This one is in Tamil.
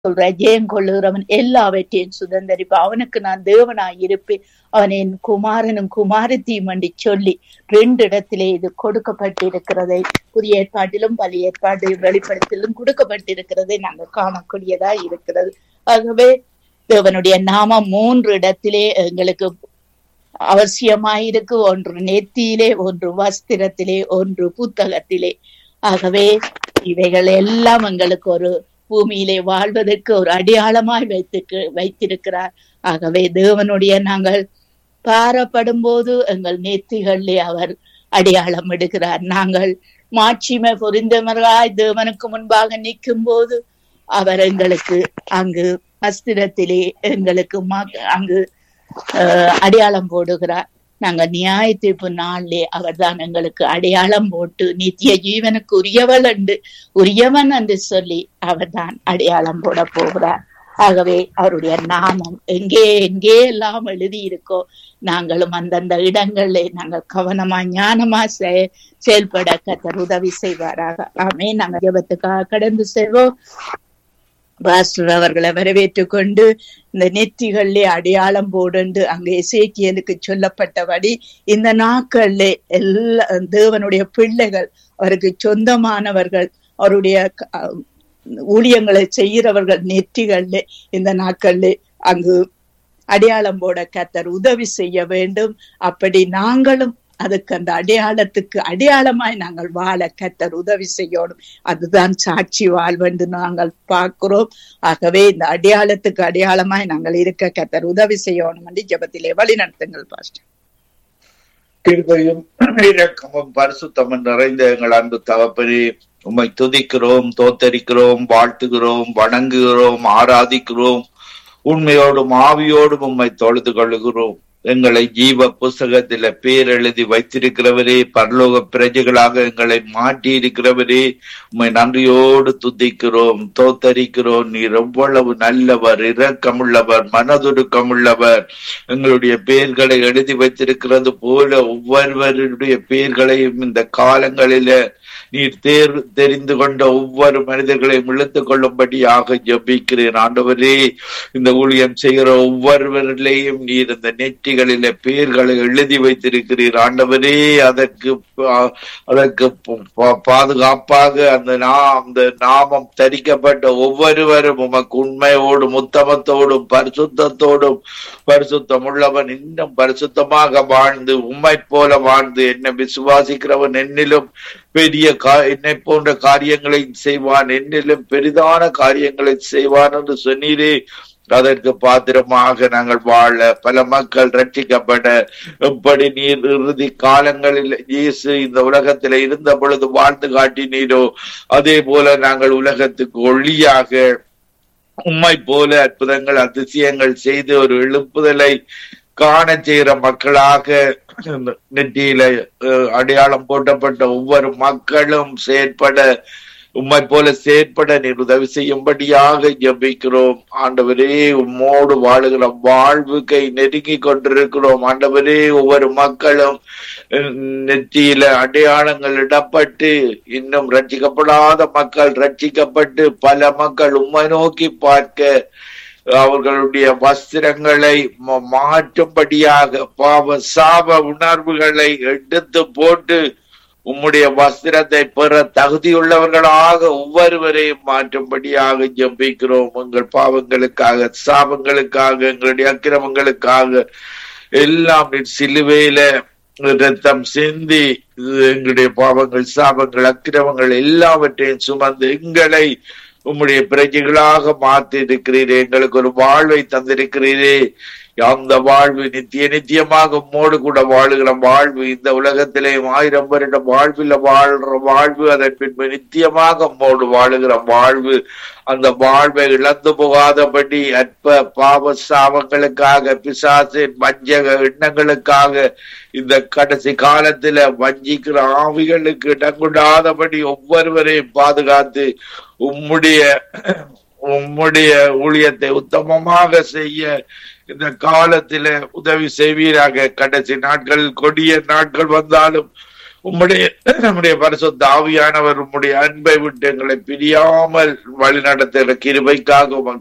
சொல்ற ஜெயம் கொள்ளுகிறவன் எல்லாவற்றையும் சுதந்திரிப்பு அவனுக்கு நான் தேவனாய் இருப்பேன் அவன் என் குமாரனும் குமாரத்தியும் என்று சொல்லி ரெண்டு இடத்திலே இது கொடுக்கப்பட்டிருக்கிறதை புதிய ஏற்பாட்டிலும் பழைய ஏற்பாடு வெளிப்படுத்திலும் கொடுக்கப்பட்டிருக்கிறதை நாங்கள் காணக்கூடியதா இருக்கிறது ஆகவே தேவனுடைய நாமம் மூன்று இடத்திலே எங்களுக்கு அவசியமாயிருக்கு ஒன்று நெத்தியிலே ஒன்று வஸ்திரத்திலே ஒன்று புத்தகத்திலே ஆகவே இவைகள் எல்லாம் எங்களுக்கு ஒரு பூமியிலே வாழ்வதற்கு ஒரு அடையாளமாய் வைத்து வைத்திருக்கிறார் ஆகவே தேவனுடைய நாங்கள் பாரப்படும் போது எங்கள் நெத்திகளிலே அவர் அடையாளம் எடுக்கிறார் நாங்கள் மாட்சிமை பொருந்தவர்களாய் தேவனுக்கு முன்பாக நிற்கும் போது அவர் எங்களுக்கு அங்கு வஸ்திரத்திலே எங்களுக்கு அங்கு அடையாளம் போடுகிறார் நாங்க நியாய தீர்ப்பு நாளிலே அவர் தான் எங்களுக்கு அடையாளம் போட்டு நித்திய ஜீவனுக்கு உரியவள் என்று உரியவன் என்று சொல்லி அவர் தான் அடையாளம் போட போகிறார் ஆகவே அவருடைய நாமம் எங்கே எங்கே எல்லாம் எழுதி இருக்கோ நாங்களும் அந்தந்த இடங்களிலே நாங்கள் கவனமா ஞானமா செயல்பட கத்தர் உதவி செய்வாராக ஆமே நாங்கள் ஜபத்துக்காக கடந்து செல்வோம் பாஸ்டர் அவர்களை வரவேற்றுக் கொண்டு இந்த நெத்திகளிலே அடையாளம் போடுண்டு அங்க இசைக்கியலுக்கு சொல்லப்பட்டபடி இந்த நாட்கள்ல எல்லா தேவனுடைய பிள்ளைகள் அவருக்கு சொந்தமானவர்கள் அவருடைய ஊழியங்களை செய்கிறவர்கள் நெற்றிகள்ல இந்த நாட்கள்ல அங்கு அடையாளம் போட கத்தர் உதவி செய்ய வேண்டும் அப்படி நாங்களும் அதுக்கு அந்த அடையாளத்துக்கு அடையாளமாய் நாங்கள் வாழ கத்தர் உதவி செய்யணும் அதுதான் சாட்சி வாழ்வென்று நாங்கள் பார்க்கிறோம் ஆகவே இந்த அடையாளத்துக்கு அடையாளமாய் நாங்கள் இருக்க கத்தர் உதவி செய்யணும் என்று ஜபத்திலே வழி நடத்துங்கள் பாஸ்டர் கிருபையும் இரக்கமும் பரிசுத்தமும் நிறைந்த எங்கள் அன்பு தகப்பனே உம்மை துதிக்கிறோம் தோத்தரிக்கிறோம் வாழ்த்துகிறோம் வணங்குகிறோம் ஆராதிக்கிறோம் உண்மையோடும் ஆவியோடும் உம்மை தொழுது கொள்ளுகிறோம் எங்களை ஜீவ புஸ்தகத்தில பேர் எழுதி வைத்திருக்கிறவரே பரலோக பிரஜைகளாக எங்களை மாற்றி இருக்கிறவரே உண்மை நன்றியோடு துதிக்கிறோம் தோத்தரிக்கிறோம் நீர் எவ்வளவு நல்லவர் இரக்கமுள்ளவர் மனதுருக்கமுள்ளவர் எங்களுடைய பெயர்களை எழுதி வைத்திருக்கிறது போல ஒவ்வொருவருடைய பெயர்களையும் இந்த காலங்களில நீர் தேர் தெரிந்து கொண்ட ஒவ்வொரு மனிதர்களையும் இழுத்துக் கொள்ளும்படியாக ஜபிக்கிறேன் ஆண்டவரே இந்த ஊழியம் செய்கிற ஒவ்வொருவர்களையும் நீர் இந்த நெற்றிகளில பெயர்களை எழுதி வைத்திருக்கிறீர் ஆண்டவரே அதற்கு அதற்கு பாதுகாப்பாக அந்த நா அந்த நாமம் தரிக்கப்பட்ட ஒவ்வொருவரும் உமக்கு உண்மையோடும் உத்தமத்தோடும் பரிசுத்தத்தோடும் பரிசுத்தம் உள்ளவன் இன்னும் பரிசுத்தமாக வாழ்ந்து உண்மை போல வாழ்ந்து என்னை விசுவாசிக்கிறவன் என்னிலும் பெரிய கா என்னை போன்ற காரியங்களை செய்வான் என்னிலும் பெரிதான காரியங்களை செய்வான் என்று சொன்னீரே அதற்கு பாத்திரமாக நாங்கள் வாழ பல மக்கள் ரட்சிக்கப்பட எப்படி நீர் இறுதி காலங்களில் இயேசு இந்த உலகத்துல இருந்த பொழுது வாழ்ந்து காட்டினீரோ அதே போல நாங்கள் உலகத்துக்கு ஒளியாக உண்மை போல அற்புதங்கள் அதிசயங்கள் செய்து ஒரு எழுப்புதலை காண செய்கிற மக்களாக நெற்றியில அடையாளம் போட்டப்பட்ட ஒவ்வொரு மக்களும் செயற்பட உம்மை போல செயற்பட நீர் உதவி செய்யும்படியாக ஜபிக்கிறோம் ஆண்டவரே உம்மோடு வாழுகிற வாழ்வுக்கை நெருங்கி கொண்டிருக்கிறோம் ஆண்டவரே ஒவ்வொரு மக்களும் நெற்றியில அடையாளங்கள் இடப்பட்டு இன்னும் ரட்சிக்கப்படாத மக்கள் ரட்சிக்கப்பட்டு பல மக்கள் உம்மை நோக்கி பார்க்க அவர்களுடைய வஸ்திரங்களை மாற்றும்படியாக பாவ சாப உணர்வுகளை எடுத்து போட்டு உம்முடைய வஸ்திரத்தை பெற தகுதியுள்ளவர்களாக ஒவ்வொருவரையும் மாற்றும்படியாக ஜம்பிக்கிறோம் உங்கள் பாவங்களுக்காக சாபங்களுக்காக எங்களுடைய அக்கிரமங்களுக்காக எல்லாம் சிலுவையில ரத்தம் சிந்தி எங்களுடைய பாவங்கள் சாபங்கள் அக்கிரமங்கள் எல்லாவற்றையும் சுமந்து எங்களை உம்முடைய பிரஜைகளாக மாத்தி இருக்கிறீரே எங்களுக்கு ஒரு வாழ்வை தந்திருக்கிறீரே அந்த வாழ்வு நித்திய நித்தியமாக உம்மோடு கூட வாழுகிற வாழ்வு இந்த உலகத்திலே ஆயிரம் வருட வாழ்வில் வாழ்ற வாழ்வு அதன் பின்பு நித்தியமாக உம்மோடு வாழுகிற வாழ்வு அந்த வாழ்வை இழந்து போகாதபடி அற்ப பாவ சாபங்களுக்காக பிசாசின் வஞ்சக எண்ணங்களுக்காக இந்த கடைசி காலத்துல வஞ்சிக்கிற ஆவிகளுக்கு இடங்கூடாதபடி ஒவ்வொருவரையும் பாதுகாத்து உம்முடைய உம்முடைய ஊழியத்தை உத்தமமாக செய்ய இந்த காலத்தில உதவி செய்வீராக கடைசி நாட்கள் கொடிய நாட்கள் வந்தாலும் உம்முடைய நம்முடைய பரிசுத்த ஆவியானவர் உம்முடைய அன்பை விட்டு எங்களை பிரியாமல் வழி நடத்துகிற கிருபைக்காக உமக்கு